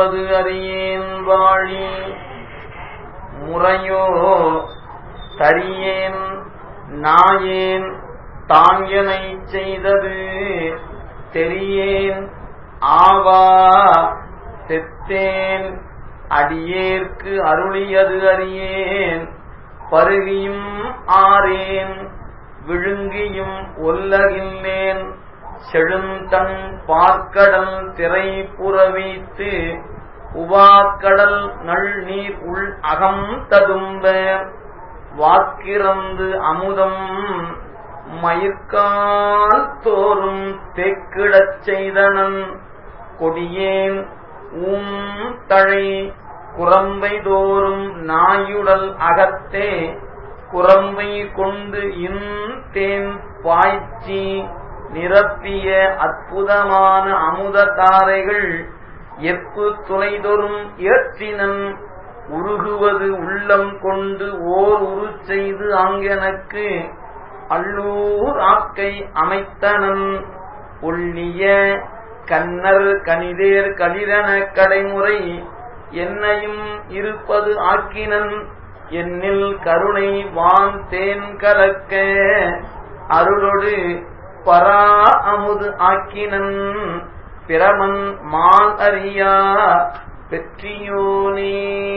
சொல்லுவது அறியேன் வாழி முறையோ தரியேன் நாயேன் தாங்கனை செய்தது தெரியேன் ஆவா செத்தேன் அடியேற்கு அருளியது அறியேன் பருகியும் ஆறேன் விழுங்கியும் ஒல்லகில்லேன் செழுந்தன் பார்க்கடல் திரை புறவித்து உவாக்கடல் நள் நீர் உள் அகம் ததும்ப வாக்கிறந்து அமுதம் மயிர்கால் தோறும் தெக்கிடச் செய்தனன் கொடியேன் ஊம் தழை குரம்பை தோறும் நாயுடல் அகத்தே குரம்பை கொண்டு இன்தேன் பாய்ச்சி நிரப்பிய அற்புதமான அமுத தாரைகள் எப்பு துளைதொரும் ஏற்றினன் உருகுவது உள்ளம் கொண்டு ஓர் உரு செய்து அங்கெனக்கு அள்ளூர் ஆக்கை அமைத்தனன் ஒள்ளிய கண்ணர் கனிதேர் களிரன கடைமுறை என்னையும் இருப்பது ஆக்கினன் என்னில் கருணை வான் தேன் கலக்க அருளொடு பரா அமுது ஆக்கினன் பிரமன் மால் அறியா பெற்றியோனே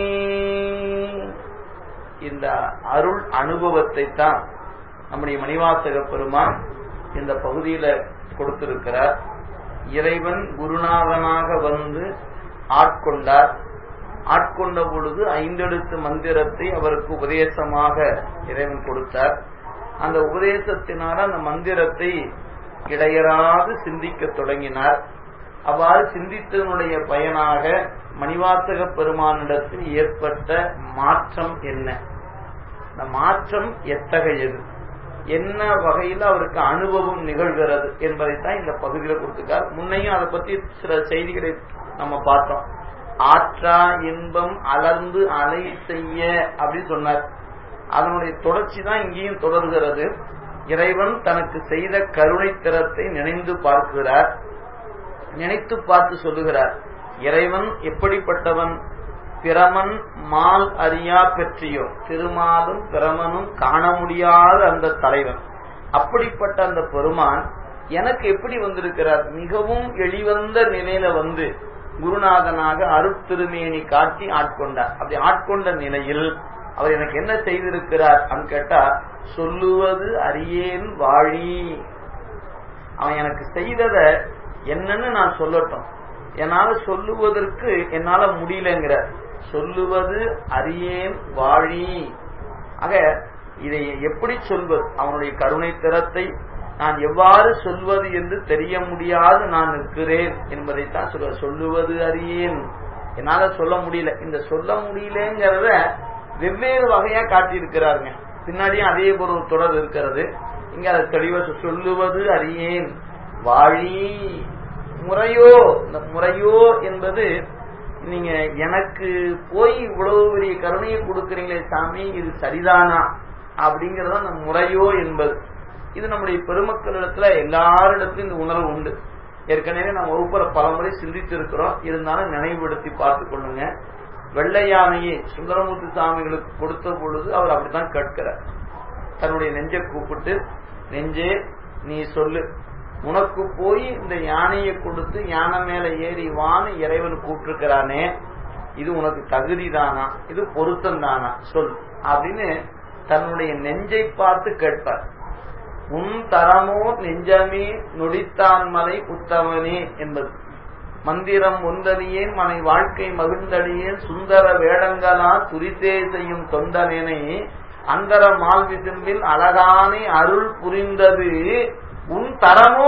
இந்த அருள் அனுபவத்தை தான் நம்முடைய மணிவாசக பெருமான் இந்த பகுதியில கொடுத்திருக்கிறார் இறைவன் குருநாதனாக வந்து ஆட்கொண்டார் ஆட்கொண்ட பொழுது ஐந்தெழுத்து மந்திரத்தை அவருக்கு உபதேசமாக இறைவன் கொடுத்தார் அந்த உபதேசத்தினால அந்த மந்திரத்தை இடையராது சிந்திக்க தொடங்கினார் அவ்வாறு சிந்தித்ததனுடைய பயனாக மணிவாசக பெருமானிடத்தில் ஏற்பட்ட மாற்றம் என்ன இந்த மாற்றம் எத்தகையது என்ன வகையில் அவருக்கு அனுபவம் நிகழ்கிறது என்பதைத்தான் இந்த பகுதியில் கொடுத்துருக்கார் முன்னையும் அதை பத்தி சில செய்திகளை நம்ம பார்த்தோம் ஆற்றா இன்பம் அலர்ந்து அலை செய்ய அப்படின்னு சொன்னார் அதனுடைய தொடர்ச்சி தான் இங்கேயும் தொடர்கிறது இறைவன் தனக்கு செய்த கருணை திறத்தை நினைந்து பார்க்கிறார் நினைத்து பார்த்து சொல்லுகிறார் இறைவன் எப்படிப்பட்டவன் பிரமன் மால் அறியா பெற்றியோ திருமாலும் பிரமனும் காண முடியாத அந்த தலைவன் அப்படிப்பட்ட அந்த பெருமான் எனக்கு எப்படி வந்திருக்கிறார் மிகவும் எளிவந்த நிலையில வந்து குருநாதனாக அருட்திருமேனி காட்டி ஆட்கொண்டார் அப்படி ஆட்கொண்ட நிலையில் அவர் எனக்கு என்ன செய்திருக்கிறார் அப்படின்னு கேட்டா சொல்லுவது அறியேன் வாழி அவன் எனக்கு செய்தத என்னன்னு நான் சொல்லட்டும் என்னால சொல்லுவதற்கு என்னால முடியலங்கிற சொல்லுவது அறியேன் வாழி ஆக இதை எப்படி சொல்வது அவனுடைய கருணை திறத்தை நான் எவ்வாறு சொல்வது என்று தெரிய முடியாது நான் நிற்கிறேன் என்பதைத்தான் சொல்ல சொல்லுவது அறியேன் என்னால சொல்ல முடியல இந்த சொல்ல முடியலங்கிறத வெவ்வேறு வகையா காட்டியிருக்கிறாருங்க பின்னாடியும் அதே ஒரு தொடர் இருக்கிறது இங்க அதை தெளிவா சொல்லுவது அறியேன் வாழி முறையோ இந்த முறையோ என்பது நீங்க எனக்கு போய் இவ்வளவு பெரிய கருணையை கொடுக்கறீங்களே சாமி இது சரிதானா அப்படிங்கறது அந்த முறையோ என்பது இது நம்முடைய பெருமக்களிடத்துல எல்லாரிடத்திலும் இந்த உணர்வு உண்டு ஏற்கனவே நம்ம வகுப்புற பலமுறை சிந்தித்து இருக்கிறோம் இருந்தாலும் நினைவுபடுத்தி பார்த்து கொள்ளுங்க வெள்ளை யானையை சுந்தரமூர்த்தி சாமிகளுக்கு கொடுத்த பொழுது அவர் அப்படித்தான் கேட்கிறார் தன்னுடைய நெஞ்சை கூப்பிட்டு நெஞ்சே நீ சொல்லு உனக்கு போய் இந்த யானையை கொடுத்து யானை மேல ஏறி வான்னு இறைவன் கூப்பிட்டுருக்கிறானே இது உனக்கு தகுதி தானா இது பொருத்தம் தானா சொல் அப்படின்னு தன்னுடைய நெஞ்சை பார்த்து கேட்பார் உன் தரமோ நெஞ்சமே நொடித்தான் மலை உத்தவனே என்பது மந்திரம் ஒன்றறியேன் மனை வாழ்க்கை மகிழ்ந்தடியேன் சுந்தர வேடங்களா துரித்தே செய்யும் தொண்டனேனை அந்தர மால் விசும்பில் அழகானே அருள் புரிந்தது உன் தரமோ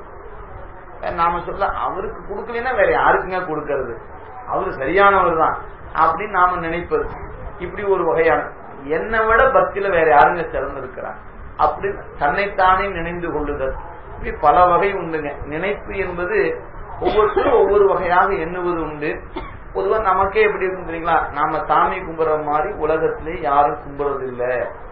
நாம சொல்ல அவருக்கு கொடுக்கலன்னா வேற யாருக்குங்க கொடுக்கறது அவரு சரியானவர் தான் அப்படின்னு நாம நினைப்பது இப்படி ஒரு வகையான என்னை விட பக்தியில வேற யாருங்க சிறந்திருக்கிறார் அப்படின்னு தன்னைத்தானே நினைந்து கொள்ளுதல் இப்படி பல வகை உண்டுங்க நினைப்பு என்பது ஒவ்வொருத்தரும் ஒவ்வொரு வகையாக எண்ணுவது உண்டு பொதுவா நமக்கே எப்படி இருக்கும் தெரியுங்களா நாம சாமி கும்பிடுற மாதிரி உலகத்திலே யாரும் கும்பிடுறது இல்ல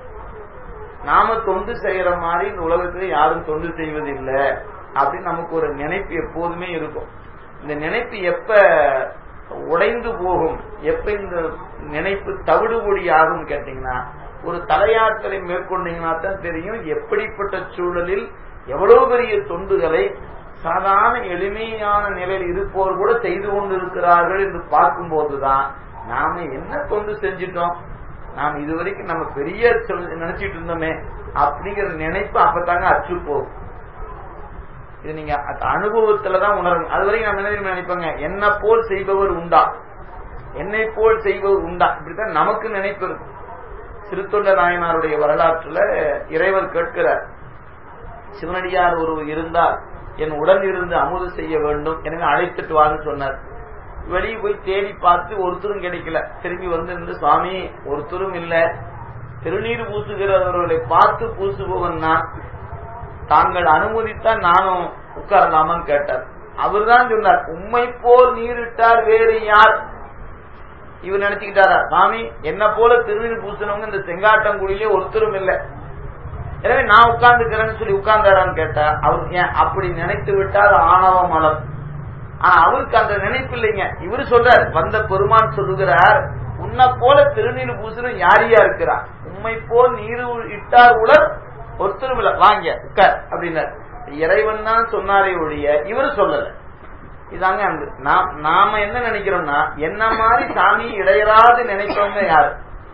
நாம தொண்டு செய்யற மாதிரி இந்த உலகத்திலே யாரும் தொண்டு செய்வது இல்லை அப்படின்னு நமக்கு ஒரு நினைப்பு எப்போதுமே இருக்கும் இந்த நினைப்பு எப்ப உடைந்து போகும் எப்ப இந்த நினைப்பு தவிடுபொடி ஆகும் கேட்டீங்கன்னா ஒரு தலையாற்றலை மேற்கொண்டீங்கன்னா தான் தெரியும் எப்படிப்பட்ட சூழலில் எவ்வளவு பெரிய தொண்டுகளை சாதாரண எளிமையான நிலையில் இருப்போர் கூட செய்து கொண்டிருக்கிறார்கள் என்று பார்க்கும்போதுதான் நாம என்ன தொண்டு செஞ்சிட்டோம் நாம் இதுவரைக்கும் நம்ம பெரிய நினைச்சிட்டு இருந்தோமே அப்படிங்கிற நினைப்பு அப்பதாங்க அச்சு போகும் இது நீங்க அனுபவத்துலதான் உணரும் அது வரைக்கும் நம்ம என்ன நினைப்பாங்க என்ன போல் செய்பவர் உண்டா என்னை போல் செய்பவர் உண்டா இப்படித்தான் நமக்கு நினைப்பு இருக்கும் சிறுத்தொண்ட நாயனாருடைய வரலாற்றுல இறைவர் கேட்கிறார் சிவனடியார் ஒருவர் இருந்தால் என் உடன் இருந்து அமுது செய்ய வேண்டும் எனவே அழைத்துட்டு வான்னு சொன்னார் வெளியே போய் தேடி பார்த்து ஒருத்தரும் கிடைக்கல திரும்பி வந்து சுவாமி ஒருத்தரும் இல்ல திருநீர் பூசுகிறவர்களை பார்த்து பூசுபவன் நான் தாங்கள் அனுமதித்தான் நானும் உட்காரலாமான்னு கேட்டார் அவர் தான் சொன்னார் உண்மை போல் நீரிட்டார் வேறு யார் இவர் நினைச்சுக்கிட்டாரா சாமி என்ன போல திருநீர் பூசினவங்க இந்த செங்காட்டங்குடியிலே ஒருத்தரும் இல்லை எனவே நான் உட்கார்ந்துக்கிறேன்னு சொல்லி உட்கார்ந்தாரான்னு கேட்டா அவர் ஏன் அப்படி நினைத்து விட்டால் ஆணவ மலம் ஆனா அவருக்கு அந்த நினைப்பு இல்லைங்க இவரு சொல்றார் வந்த பெருமான் சொல்லுகிறார் உன்னை போல திருநீர் பூசணும் யாரியா இருக்கிறார் உண்மை போல் நீர் இட்டார் உலர் ஒருத்தரும் இல்ல வாங்க உட்கார் அப்படின்னார் இறைவன் தான் சொன்னாரே ஒழிய இவரு சொல்லல இதாங்க அங்கு நாம என்ன நினைக்கிறோம்னா என்ன மாதிரி சாமி இடையராது நினைப்பவங்க யாரு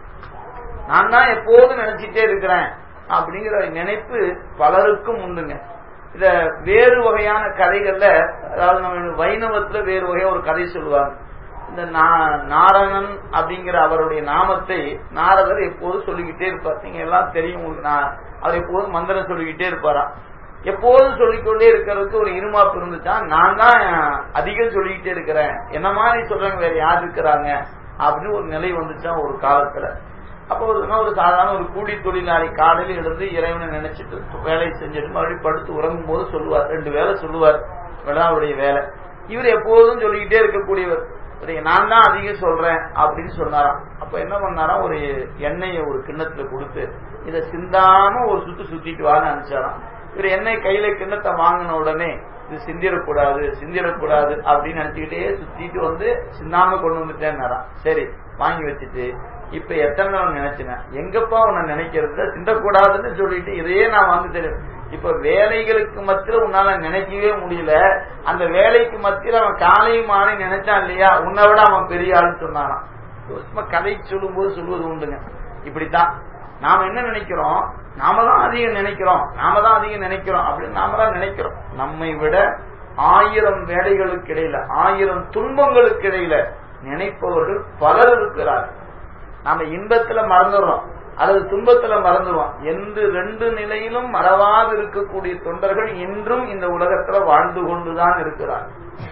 நான் தான் எப்போதும் நினைச்சிட்டே இருக்கிறேன் அப்படிங்கிற நினைப்பு பலருக்கும் உண்டுங்க இத வேறு வகையான கதைகள்ல அதாவது நம்ம வைணவத்துல வேறு வகையா ஒரு கதை சொல்லுவாங்க இந்த நாரணன் அப்படிங்கிற அவருடைய நாமத்தை நாரதர் எப்போதும் சொல்லிக்கிட்டே இருப்பார் நீங்க எல்லாம் தெரியும் உங்களுக்கு நான் அவர் எப்போதும் மந்திரம் சொல்லிக்கிட்டே இருப்பாராம் எப்போதும் சொல்லிக்கொண்டே இருக்கிறதுக்கு ஒரு இருமாப்பு இருந்துச்சா நான் தான் அதிகம் சொல்லிக்கிட்டே இருக்கிறேன் என்ன மாதிரி சொல்றாங்க வேற யார் இருக்கிறாங்க அப்படின்னு ஒரு நிலை வந்துச்சா ஒரு காலத்துல அப்போ ஒரு ஒரு சாதாரண ஒரு கூலி தொழிலாளி காலையில் எழுந்து இறைவனை நினைச்சிட்டு வேலையை செஞ்சுட்டு மறுபடியும் படுத்து உறங்கும் போது சொல்லுவார் ரெண்டு வேலை சொல்லுவார் அவருடைய வேலை இவர் எப்போதும் சொல்லிக்கிட்டே இருக்கக்கூடியவர் நான் தான் அதிகம் சொல்றேன் அப்படின்னு சொன்னாராம் அப்ப என்ன பண்ணாராம் ஒரு எண்ணெயை ஒரு கிண்ணத்துல கொடுத்து இதை சிந்தாம ஒரு சுத்து சுத்திட்டு வான்னு அனுப்பிச்சாராம் இவர் எண்ணெய் கையில கிண்ணத்தை வாங்கின உடனே இது சிந்திடக்கூடாது சிந்திடக்கூடாது அப்படின்னு நினைச்சுக்கிட்டே சுத்திட்டு வந்து சிந்தாம கொண்டு வந்துட்டேன்னாராம் சரி வாங்கி வச்சுட்டு இப்ப எத்தனை நாள் நினைச்சினேன் எங்கப்பா உன்னை நினைக்கிறது சிந்தக்கூடாதுன்னு சொல்லிட்டு இதையே நான் வந்து தெரியும் இப்ப வேலைகளுக்கு மத்தியில உன்னால நினைக்கவே முடியல அந்த வேலைக்கு மத்தியில அவன் காலை மாலை நினைச்சான் இல்லையா உன்னை விட அவன் பெரிய ஆளுன்னு சொன்னாராம் சும்மா கதை சொல்லும் போது சொல்வது உண்டுங்க இப்படித்தான் நாம என்ன நினைக்கிறோம் நாம தான் அதிகம் நினைக்கிறோம் நாம தான் அதிகம் நினைக்கிறோம் அப்படின்னு நாம தான் நினைக்கிறோம் நம்மை விட ஆயிரம் வேலைகளுக்கு இடையில ஆயிரம் துன்பங்களுக்கு இடையில நினைப்பவர்கள் பலர் இருக்கிறார்கள் நாம இன்பத்துல மறந்துடுறோம் அல்லது துன்பத்துல மறந்துடுவோம் என்று ரெண்டு நிலையிலும் மறவாது இருக்கக்கூடிய தொண்டர்கள் இன்றும் இந்த உலகத்துல வாழ்ந்து கொண்டுதான் இருக்கிறார்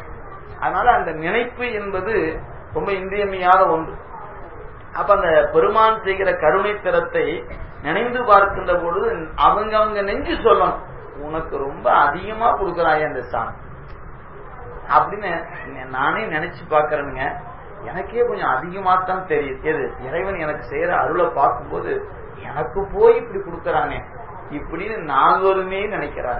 அதனால அந்த நினைப்பு என்பது ரொம்ப இன்றியமையாத ஒன்று அப்ப அந்த பெருமான் செய்கிற கருணை தரத்தை நினைந்து பார்க்கின்ற பொழுது அவங்க அவங்க நெஞ்சு சொல்லணும் உனக்கு ரொம்ப அதிகமா கொடுக்கறாய அந்த சாமி அப்படின்னு நானே நினைச்சு பாக்குறேனுங்க எனக்கே கொஞ்சம் அதிகமா தான் தெரியுது எது இறைவன் எனக்கு செய்யற அருளை பார்க்கும்போது எனக்கு போய் இப்படி கொடுக்கறானே இப்படின்னு நால்வருமே நினைக்கிறார்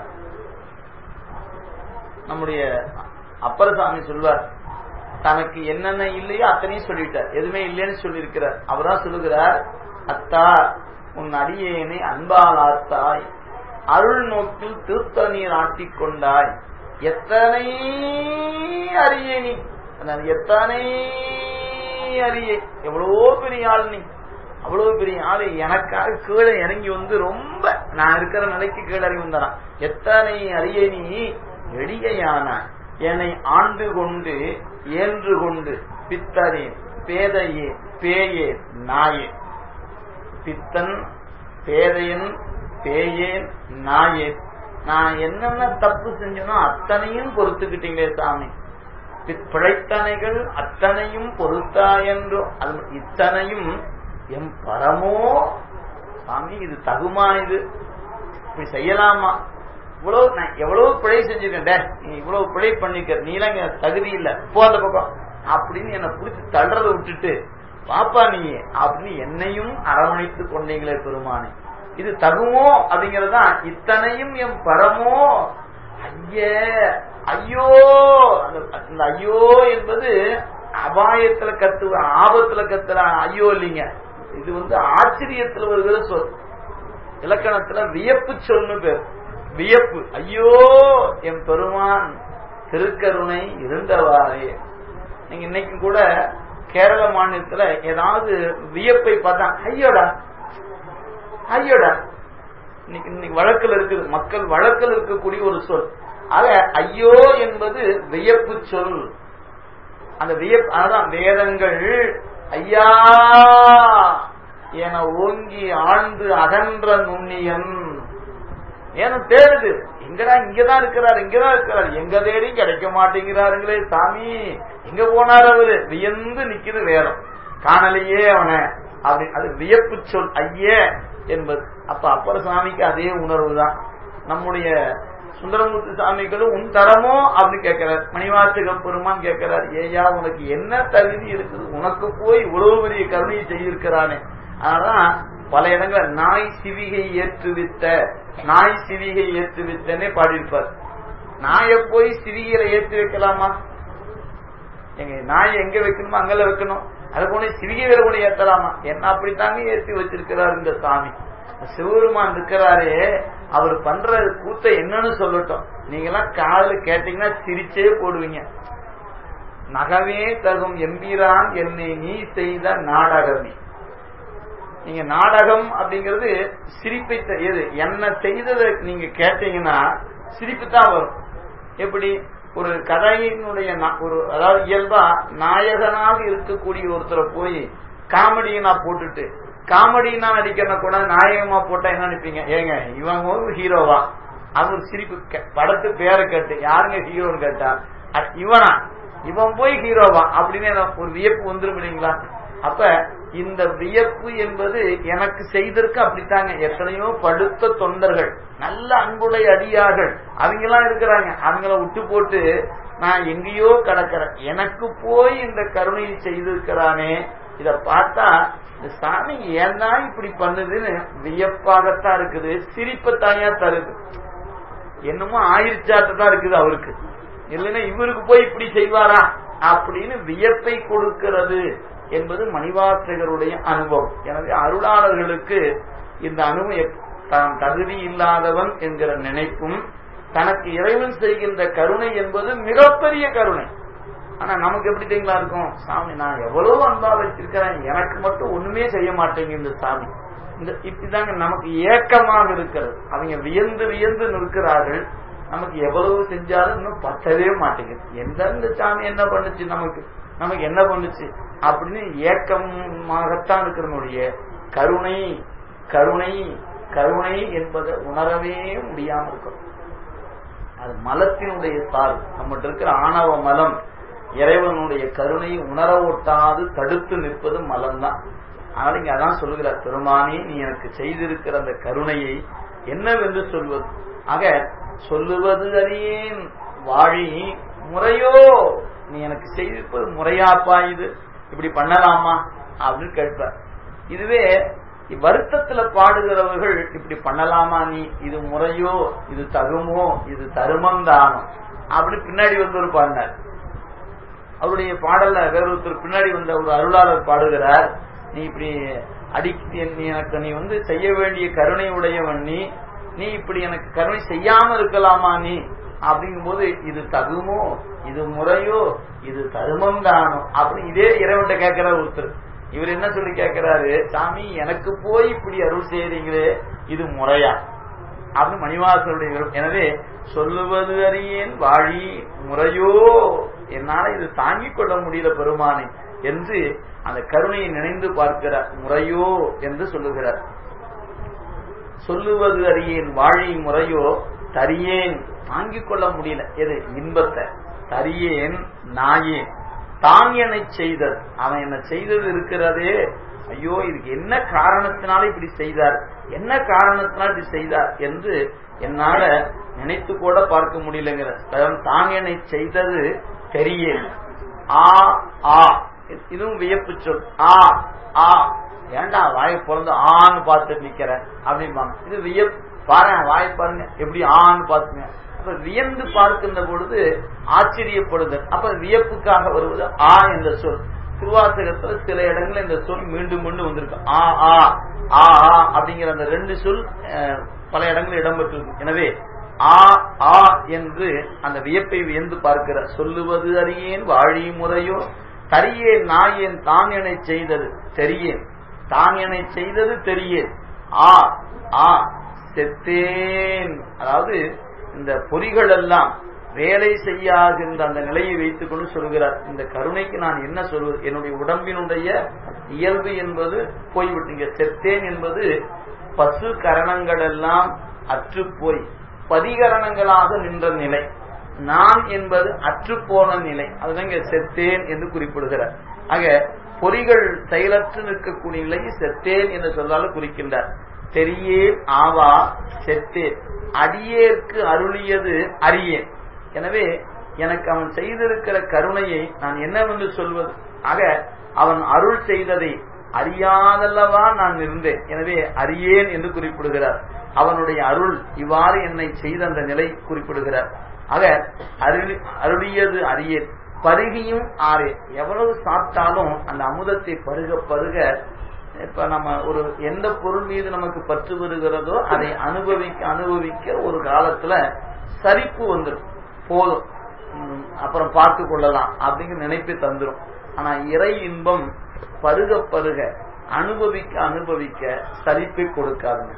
நம்முடைய அப்பரசாமி சொல்வார் தனக்கு என்னென்ன இல்லையோ அத்தனையும் சொல்லிட்டார் எதுவுமே இல்லைன்னு சொல்லியிருக்கிறார் அவர்தான் சொல்லுகிறார் அத்தா உன் அடியேனை அன்பால் ஆத்தாய் அருள் நோக்கில் திருத்த நீர் ஆட்டிக்கொண்டாய் எத்தனை அரிய நீ எத்தனை அரிய எவ்வளவோ பெரிய ஆள் நீ அவ்வளவு பெரிய ஆளு எனக்காக கீழே இறங்கி வந்து ரொம்ப நான் இருக்கிற நிலைக்கு கீழே இறங்கி வந்தான் எத்தனை அரிய நீ எளிகையான என்னை ஆண்டு கொண்டு ஏன்று கொண்டு பித்தனே பேதையே பேயே நாயே பித்தன் பேதையன் பேயேன் நாயேன் நான் என்னென்ன தப்பு செஞ்சனோ அத்தனையும் பொறுத்துக்கிட்டீங்களே சாமி பிழைத்தனைகள் அத்தனையும் பொறுத்தா என்றோ அது இத்தனையும் எம் பரமோ சாமி இது தகுமா இது இப்படி செய்யலாமா இவ்வளவு நான் எவ்வளவு பிழை செஞ்சிருக்கேன் நீ இவ்வளவு பிழை பண்ணிக்க நீலாம் இங்க தகுதி இல்ல போ அந்த பக்கம் அப்படின்னு என்னை பிடிச்சி தள்ளுறதை விட்டுட்டு பாப்பா நீ அப்படின்னு என்னையும் அரவணைத்து கொண்டீங்களே பெருமானே இது தகுமோ அப்படிங்கறதா இத்தனையும் எம் பரமோ ஐய ஐயோ அந்த ஐயோ என்பது அபாயத்துல கத்து ஆபத்துல கத்துற ஐயோ இல்லைங்க இது வந்து ஆச்சரியத்துல வருகிற சொல் இலக்கணத்துல வியப்பு சொல்னு பேர் வியப்பு ஐயோ என் பெருமான் திருக்கருணை இருந்தவாறே நீங்க இன்னைக்கு கூட கேரள மாநிலத்துல ஏதாவது வியப்பை பார்த்தா ஐயோடா ஐயோடா இன்னைக்கு இன்னைக்கு வழக்கில் இருக்குது மக்கள் வழக்கில் இருக்கக்கூடிய ஒரு சொல் ஆக ஐயோ என்பது வியப்பு சொல் அந்த வியப்பு அதான் வேதங்கள் ஐயா என ஓங்கி ஆழ்ந்து அகன்ற நுண்ணியன் ஏன்னா தேடுது எங்கடா இங்கதான் இருக்கிறார் இங்கதான் இருக்கிறார் எங்க தேடி கிடைக்க மாட்டேங்கிறாருங்களே சாமி எங்க போனார் அவரு வியந்து நிக்குது வேதம் காணலையே அவனை அப்படி அது வியப்பு சொல் ஐயே என்பது அப்ப அப்பர் சாமிக்கு அதே உணர்வு தான் நம்முடைய சுந்தரமூர்த்தி சாமிகளும் உன் தரமோ அப்படின்னு கேட்கிறார் மணிவாசக பெருமான் கேட்கிறார் ஏயா உனக்கு என்ன தகுதி இருக்குது உனக்கு போய் இவ்வளவு பெரிய கருணையை செய்திருக்கிறானே அதனாலதான் பல இடங்கள நாய் சிவிகை ஏற்றுவித்த நாய் சிவிகை ஏற்றுவித்தனே பாடியிருப்பார் நாயை போய் சிவிகையில ஏற்றி வைக்கலாமா எங்க நாய் எங்க வைக்கணுமோ அங்கெல்லாம் வைக்கணும் அதை கொண்டு சிவிகை வேற கூட ஏத்தலாமா என்ன அப்படித்தாங்க ஏற்றி வச்சிருக்கிறார் இந்த சாமி சிவபெருமான் இருக்கிறாரே அவர் பண்ற கூத்த என்னன்னு சொல்லட்டும் நீங்க எல்லாம் காதல கேட்டீங்கன்னா சிரிச்சே போடுவீங்க நகவே தகும் எம்பீரான் என்னை நீ செய்த நாடகமே நீங்க நாடகம் அப்படிங்கிறது சிரிப்பை எது என்ன செய்ததை நீங்க கேட்டீங்கன்னா சிரிப்பு தான் வரும் எப்படி ஒரு கதையினுடைய ஒரு அதாவது இயல்பா நாயகனாக இருக்கக்கூடிய ஒருத்தரை போய் காமெடியனா போட்டுட்டு காமெடினா நடிக்கிறன கூட நாயகமா போட்டா என்ன நினைப்பீங்க ஏங்க இவன் ஒரு ஹீரோவா அது ஒரு சிரிப்பு படத்து பேரை கேட்டு யாருங்க ஹீரோன்னு கேட்டா இவனா இவன் போய் ஹீரோவா அப்படின்னு ஒரு வியப்பு வந்துரும் இல்லைங்களா அப்ப இந்த வியப்பு என்பது எனக்கு செய்திருக்க அப்படித்தாங்க எத்தனையோ படுத்த தொண்டர்கள் நல்ல அன்புடைய அடியார்கள் அவங்க எல்லாம் இருக்கிறாங்க அவங்கள விட்டு போட்டு நான் எங்கேயோ கிடக்கிறேன் எனக்கு போய் இந்த கருணையை செய்திருக்கிறானே இத பார்த்தா இந்த சாமி ஏன்னா இப்படி பண்ணுதுன்னு வியப்பாகத்தான் இருக்குது சிரிப்பத்தாயா தருது என்னமோ ஆயிரச்சாத்தான் இருக்குது அவருக்கு இல்லைன்னா இவருக்கு போய் இப்படி செய்வாரா அப்படின்னு வியப்பை கொடுக்கிறது என்பது மணிவாசகருடைய அனுபவம் எனவே அருளாளர்களுக்கு இந்த அனுபவம் தான் தகுதி இல்லாதவன் என்கிற நினைப்பும் தனக்கு இறைவன் செய்கின்ற கருணை என்பது மிகப்பெரிய கருணை ஆனா நமக்கு எப்படி தெரியுங்களா இருக்கும் சாமி நான் எவ்வளவு அன்பா வச்சிருக்கிறேன் எனக்கு மட்டும் ஒண்ணுமே செய்ய மாட்டேங்க இந்த சாமி இந்த இப்படிதாங்க நமக்கு ஏக்கமாக இருக்கிறது அவங்க வியந்து வியந்து நிற்கிறார்கள் நமக்கு எவ்வளவு செஞ்சாலும் இன்னும் பத்தவே மாட்டேங்குது எந்த இந்த சாமி என்ன பண்ணுச்சு நமக்கு நமக்கு என்ன பண்ணுச்சு அப்படின்னு ஏக்கமாகத்தான் இருக்கிறனுடைய கருணை கருணை கருணை என்பதை உணரவே முடியாம இருக்கும் அது மலத்தினுடைய சார்பு நம்மகிட்ட இருக்கிற ஆணவ மலம் இறைவனுடைய கருணையை உணர ஒட்டாது தடுத்து நிற்பது மலம் தான் அதனால இங்க அதான் சொல்லுகிறார் பெருமானி நீ எனக்கு செய்திருக்கிற அந்த கருணையை என்னவென்று சொல்வது ஆக சொல்லுவது அறியேன் வாழி முறையோ நீ எனக்கு செய்திருப்பது முறையாப்பா இது இப்படி பண்ணலாமா அப்படின்னு கேட்பார் இதுவே வருத்தத்துல பாடுகிறவர்கள் இப்படி பண்ணலாமா நீ இது முறையோ இது தகுமோ இது தருமம் தானோ அப்படின்னு பின்னாடி வந்து ஒரு பாடினார் அவருடைய பாடல்ல வேற ஒருத்தர் பின்னாடி வந்த ஒரு அருளாளர் பாடுகிறார் நீ இப்படி அடி நீ எனக்கு நீ வந்து செய்ய வேண்டிய கருணை உடையவன் நீ நீ இப்படி எனக்கு கருணை செய்யாம இருக்கலாமா நீ அப்படிங்கும் போது இது தகுமோ இது முறையோ இது தருமம் தானோ அப்படின்னு இதே இறைவன்ட்ட கேட்கிற ஒருத்தர் இவர் என்ன சொல்லி கேட்கிறாரு சாமி எனக்கு போய் இப்படி அருள் செய்யறீங்களே இது முறையா அப்படின்னு மணிவாசருடைய எனவே சொல்லுவது அறியேன் வாழி முறையோ என்னால இது தாங்கிக் கொள்ள முடியல பெருமானே என்று அந்த கருணையை நினைந்து பார்க்கிறார் முறையோ என்று சொல்லுகிறார் சொல்லுவது அறியேன் வாழி முறையோ தரியேன் தாங்கிக் கொள்ள முடியல எது இன்பத்தை தரியேன் நாயேன் தான் என்னை செய்தது அவன் என்ன செய்தது இருக்கிறதே ஐயோ இதுக்கு என்ன காரணத்தினால இப்படி செய்தார் என்ன காரணத்தினால் இப்படி செய்தார் என்று என்னால நினைத்து கூட பார்க்க முடியலங்கிற தான் என்னை செய்தது தெரிய ஆ ஆ இதுவும் வியப்பு சொல் ஆ ஆ ஏண்டா வாயை பிறந்து ஆன்னு பார்த்து நிக்கிற அப்படிம்பாங்க இது வியப் பாருங்க வாயை பாருங்க எப்படி ஆன்னு பாத்துங்க அப்ப வியந்து பார்க்கின்ற பொழுது ஆச்சரியப்படுதல் அப்ப வியப்புக்காக வருவது ஆ என்ற சொல் திருவாசகத்துல சில இடங்கள்ல இந்த சொல் மீண்டும் மீண்டும் வந்திருக்கு ஆ ஆ ஆ ஆ அப்படிங்கிற அந்த ரெண்டு சொல் அஹ், பல இடங்களில் இடம்பெற்றிருக்கு எனவே ஆ ஆ என்று அந்த வியப்பை வியந்து பார்க்கிற சொல்லுவது அறியேன் வாழி முறையோ தரியேன் நாயேன் தான் என செய்தது தெரியேன் தான் என செய்தது தெரியேன் ஆ ஆ செத்தேன் அதாவது இந்த பொறிகள் எல்லாம் வேலை செய்யாகின்ற அந்த நிலையை வைத்துக் கொண்டு சொல்கிறார் இந்த கருணைக்கு நான் என்ன சொல்வது என்னுடைய உடம்பினுடைய இயல்பு என்பது போய்விட்டீங்க செத்தேன் என்பது பசு கரணங்கள் எல்லாம் அற்றுப்போய் பதிகரணங்களாக நின்ற நிலை நான் என்பது அற்றுப்போன நிலை அதுதான் இங்க செத்தேன் என்று குறிப்பிடுகிறார் ஆக பொறிகள் செயலற்று நிற்கக்கூடிய நிலையை செத்தேன் என்று சொல்லால் குறிக்கின்றார் தெரியேன் ஆவா செத்தேன் அடியேற்கு அருளியது அறியேன் எனவே எனக்கு அவன் செய்திருக்கிற கருணையை நான் என்னவென்று சொல்வது ஆக அவன் அருள் செய்ததை அறியாதல்லவா நான் இருந்தேன் எனவே அறியேன் என்று குறிப்பிடுகிறார் அவனுடைய அருள் இவ்வாறு என்னை செய்த அந்த நிலை குறிப்பிடுகிறார் ஆக அருளி அருளியது அறியேன் பருகியும் ஆறே எவ்வளவு சாப்பிட்டாலும் அந்த அமுதத்தை பருக பருக இப்ப நம்ம ஒரு எந்த பொருள் மீது நமக்கு பற்று வருகிறதோ அதை அனுபவிக்க அனுபவிக்க ஒரு காலத்துல சரிப்பு வந்துடும் போதும் ம், அப்புறம் பார்த்து கொள்ளலாம் அப்படிங்கிற நினைப்பை தந்துரும் ஆனா இறை இன்பம் பருக பருக அனுபவிக்க அனுபவிக்க சலிப்பை கொடுக்காதுங்க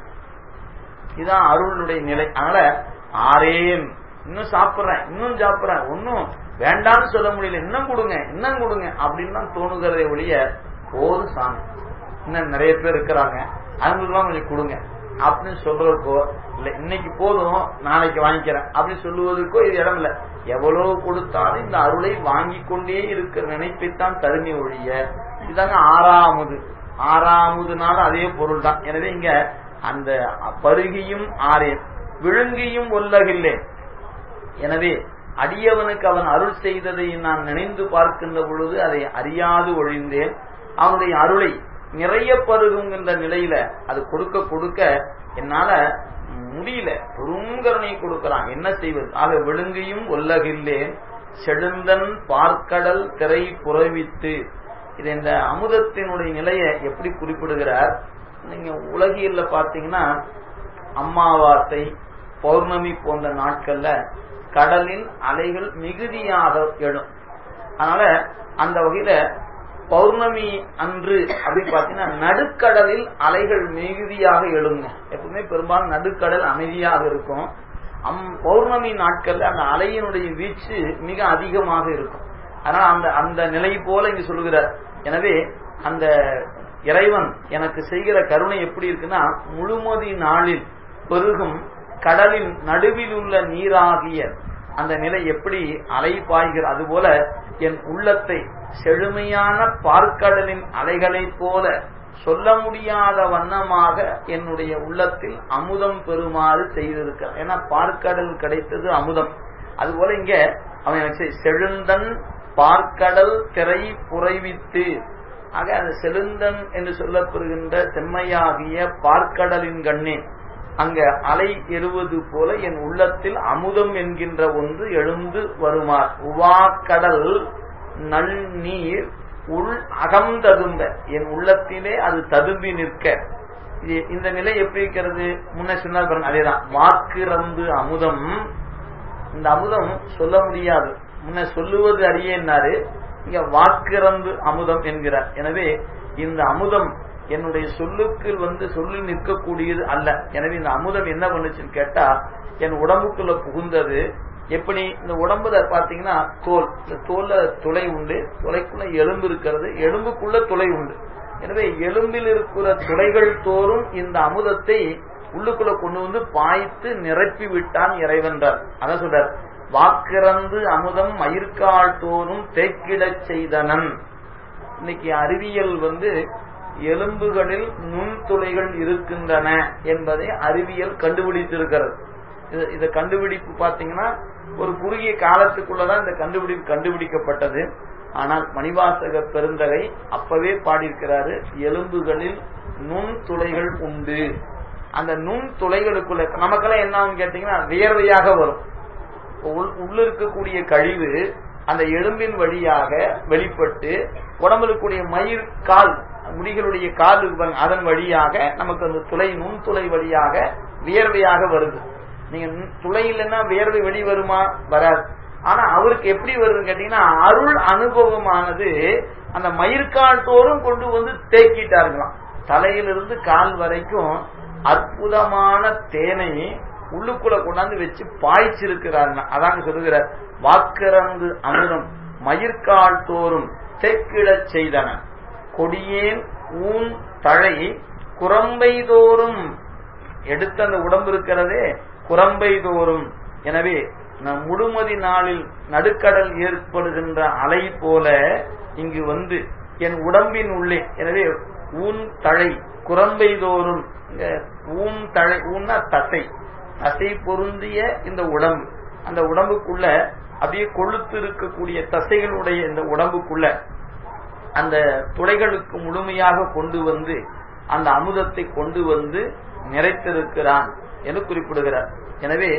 இதான் அருளுடைய நிலை அதனால ஆரேன் இன்னும் சாப்பிடுறேன் இன்னும் சாப்பிடுறேன் ஒன்னும் வேண்டாம்னு சொல்ல முடியல இன்னும் கொடுங்க இன்னும் கொடுங்க அப்படின்னு தான் தோணுகிறதே ஒழிய போதும் சாமி இன்னும் நிறைய பேர் இருக்கிறாங்க அவங்களுக்குலாம் கொஞ்சம் கொடுங்க அப்படின்னு சொல்றதுக்கோ இல்ல இன்னைக்கு போதும் நாளைக்கு வாங்கிக்கிறேன் அப்படின்னு சொல்லுவதற்கோ இது இடம் இல்ல எவ்வளவு கொடுத்தாலும் இந்த அருளை வாங்கி கொண்டே இருக்கிற நினைப்பைத்தான் தருமை ஒழிய இதாங்க ஆறாமுது ஆறாமுதுனால அதே பொருள் தான் எனவே இங்க அந்த பருகியும் ஆறேன் விழுங்கியும் ஒல்லகில்லேன் எனவே அடியவனுக்கு அவன் அருள் செய்ததை நான் நினைந்து பார்க்கின்ற பொழுது அதை அறியாது ஒழிந்தேன் அவனுடைய அருளை நிறைய பருகுங்கின்ற நிலையில அது கொடுக்க கொடுக்க என்னால முடியல பெருங்கருணை கொடுக்கலாம் என்ன செய்வது ஆக விழுங்கியும் ஒல்லகில்லேன் செழுந்தன் பார்க்கடல் திரை புறவித்து இது இந்த அமுதத்தினுடைய நிலையை எப்படி குறிப்பிடுகிறார் நீங்க உலகியல்ல பாத்தீங்கன்னா அமாவாசை பௌர்ணமி போன்ற நாட்கள்ல கடலின் அலைகள் மிகுதியாக எழும் அதனால அந்த வகையில பௌர்ணமி அன்று அப்படின்னு பாத்தீங்கன்னா நடுக்கடலில் அலைகள் மிகுதியாக எழுங்க எப்பவுமே பெரும்பாலும் நடுக்கடல் அமைதியாக இருக்கும் அம் பௌர்ணமி நாட்கள்ல அந்த அலையினுடைய வீச்சு மிக அதிகமாக இருக்கும் அதனால அந்த அந்த நிலை போல இங்கு சொல்லுகிறார் எனவே அந்த இறைவன் எனக்கு செய்கிற கருணை எப்படி இருக்குன்னா முழுமதி நாளில் பெருகும் கடலின் நடுவில் உள்ள நீராகிய அந்த நிலை எப்படி அலை பாய்கிற அதுபோல என் உள்ளத்தை செழுமையான பார்க்கடலின் அலைகளைப் போல சொல்ல முடியாத வண்ணமாக என்னுடைய உள்ளத்தில் அமுதம் பெறுமாறு செய்திருக்க ஏன்னா பார்க்கடல் கிடைத்தது அமுதம் அதுபோல இங்க அவன் எனக்கு செய்- செழுந்தன் பார்க்கடல் திரை புரைவித்து ஆக அந்த செழுந்தன் என்று சொல்லப்பெறுகின்ற செம்மையாகிய பார்க்கடலின் கண்ணே அங்க அலை எறுவது போல என் உள்ளத்தில் அமுதம் என்கின்ற ஒன்று எழுந்து வருமார் உவாக்கடல் நல் நீர் உள் அகம்ததும்ப என் உள்ளத்திலே அது ததும்பி நிற்க இது- இந்த நிலை எப்படி இருக்கிறது முன்ன சொன்னால் பாருங்க அதேதான் வாக்குறந்து அமுதம் இந்த அமுதம் சொல்ல முடியாது முன்ன சொல்லுவது அறியேன்னாரு இங்க வாக்கிறந்து அமுதம் என்கிறார் எனவே இந்த அமுதம் என்னுடைய சொல்லுக்கு வந்து சொல்லி நிற்கக்கூடியது அல்ல எனவே இந்த அமுதம் என்ன பண்ணுச்சுன்னு கேட்டா என் உடம்புக்குள்ள புகுந்தது எப்படி இந்த உடம்புல பாத்தீங்கன்னா தோல் இந்த தோல்ல துளை உண்டு துளைக்குள்ள எலும்பு இருக்கிறது எலும்புக்குள்ள துளை உண்டு எனவே எலும்பில் இருக்கிற துளைகள் தோறும் இந்த அமுதத்தை உள்ளுக்குள்ள கொண்டு வந்து பாய்த்து நிரப்பி விட்டான் இறைவன்றார் அதான் சொல்றார் வாக்கிறந்து அமுதம் மயிர்கால் தோறும் தேக்கிடச் செய்தனன் இன்னைக்கு அறிவியல் வந்து எலும்புகளில் நுண்துளைகள் இருக்கின்றன என்பதை அறிவியல் கண்டுபிடித்திருக்கிறது இது இத கண்டுபிடிப்பு பாத்தீங்கன்னா ஒரு குறுகிய காலத்துக்குள்ளதான் இந்த கண்டுபிடிப்பு கண்டுபிடிக்கப்பட்டது ஆனால் மணிவாசக பெருந்தகை அப்பவே பாடியிருக்கிறாரு எலும்புகளில் நுண் துளைகள் உண்டு அந்த நுண் துளைகளுக்குள்ள நமக்கெல்லாம் என்ன ஆகும் கேட்டீங்கன்னா வியர்வையாக வரும் உள்ள இருக்கக்கூடிய கழிவு அந்த எலும்பின் வழியாக வெளிப்பட்டு உடம்புல இருக்கக்கூடிய மயிர் கால் முடிகளுடைய கால் அதன் வழியாக நமக்கு அந்த துளை நுண் துளை வழியாக வியர்வையாக வருது நீங்க துளை இல்லைன்னா வியர்வை வெளி வருமா வராது ஆனா அவருக்கு எப்படி வருதுன்னு கேட்டீங்கன்னா அருள் அனுபவமானது அந்த மயிர்கால் தோறும் கொண்டு வந்து தேக்கிட்டாருங்களாம் தலையிலிருந்து கால் வரைக்கும் அற்புதமான தேனை உள்ளுக்குள்ள கொண்டாந்து வச்சு பாய்ச்சிருக்கிறார் அதாங்க சொல்லுகிறார் வாக்கரந்து அமுதம் மயிர்கால் தோறும் தெக்கிடச் செய்தன கொடியேன் ஊன் தழை குரம்பை தோறும் எடுத்த அந்த உடம்பு இருக்கிறதே குரம்பை தோறும் எனவே நம் முழுமதி நாளில் நடுக்கடல் ஏற்படுகின்ற அலை போல இங்கு வந்து என் உடம்பின் உள்ளே எனவே ஊன் தழை குரம்பை தோறும் ஊன் தழை ஊன்னா தசை தசை பொருந்திய இந்த உடம்பு அந்த உடம்புக்குள்ள அப்படியே கொழுத்து இருக்கக்கூடிய தசைகளுடைய இந்த உடம்புக்குள்ள அந்த துளைகளுக்கு முழுமையாக கொண்டு வந்து அந்த அமுதத்தை கொண்டு வந்து நிறைத்திருக்கிறான் என்று குறிப்பிடுகிறார் எனவே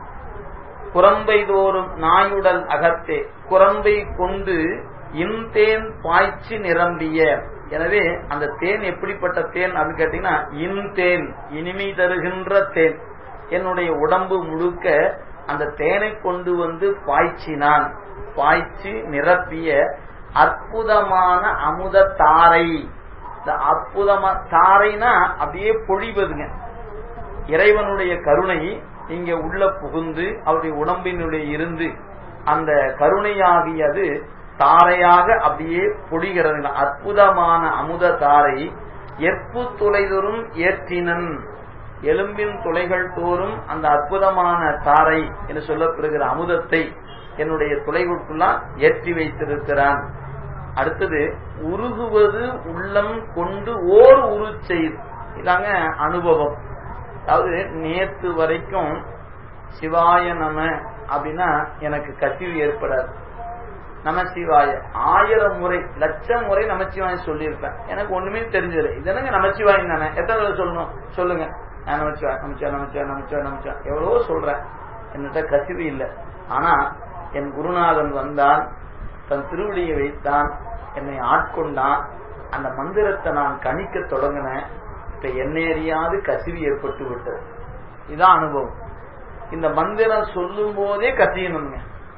குரம்பை தோறும் நாயுடல் அகத்தே குரம்பை கொண்டு இன்தேன் பாய்ச்சி நிரம்பிய எனவே அந்த தேன் எப்படிப்பட்ட தேன் அப்படின்னு கேட்டீங்கன்னா இன்தேன் இனிமை தருகின்ற தேன் என்னுடைய உடம்பு முழுக்க அந்த தேனை கொண்டு வந்து பாய்ச்சினான் பாய்ச்சி நிரப்பிய அற்புதமான அமுத தாரை இந்த அற்புதமா தாரைனா அப்படியே பொழிவதுங்க இறைவனுடைய கருணை இங்க உள்ள புகுந்து அவருடைய உடம்பினுடைய இருந்து அந்த கருணையாகியது தாரையாக அப்படியே பொழிகிறது அற்புதமான அமுத தாரை எப்பு துளைதொரும் ஏற்றினன் எலும்பின் துளைகள் தோறும் அந்த அற்புதமான தாரை என்று சொல்லப்படுகிற அமுதத்தை என்னுடைய துளைகளுக்குள்ளான் ஏற்றி வைத்திருக்கிறான் அடுத்தது உருகுவது உள்ளம் கொண்டு ஓர் உரு செய்து இதாங்க அனுபவம் அதாவது நேத்து வரைக்கும் சிவாய நம அப்படின்னா எனக்கு கசிவு ஏற்படாது நமச்சிவாய ஆயிரம் முறை லட்சம் முறை நமச்சிவாயம் சொல்லியிருப்பேன் எனக்கு ஒண்ணுமே தெரிஞ்சது இது என்னங்க நமச்சிவாயம் தானே எத்தனை தடவை சொல்லணும் சொல்லுங்க நான் நமச்சிவாய் நமச்சிவா நமச்சிவா நமச்சிவா நமச்சிவா எவ்வளவோ சொல்றேன் என்னட்ட கசிவு இல்லை ஆனா என் குருநாதன் வந்தான் தன் திருவடியை வைத்தான் என்னை ஆட்கொண்டான் அந்த மந்திரத்தை நான் கணிக்க தொடங்கினேன் இப்ப என்னையறியாது கசிவு ஏற்பட்டு விட்டது இதான் அனுபவம் இந்த மந்திரம் சொல்லும் போதே கசியணுங்க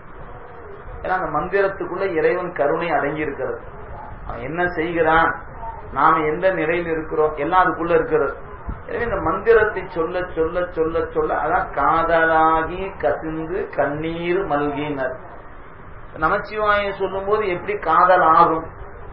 ஏன்னா அந்த மந்திரத்துக்குள்ள இறைவன் கருணை அடங்கி இருக்கிறது அவன் என்ன செய்கிறான் நாம எந்த நிலையில் இருக்கிறோம் எல்லாம் அதுக்குள்ள இருக்கிறது எனவே இந்த மந்திரத்தை சொல்ல சொல்ல சொல்ல சொல்ல அதான் காதலாகி கசிந்து கண்ணீர் மல்கினர் நமச்சிவாயம் சொல்லும் போது எப்படி காதல் ஆகும்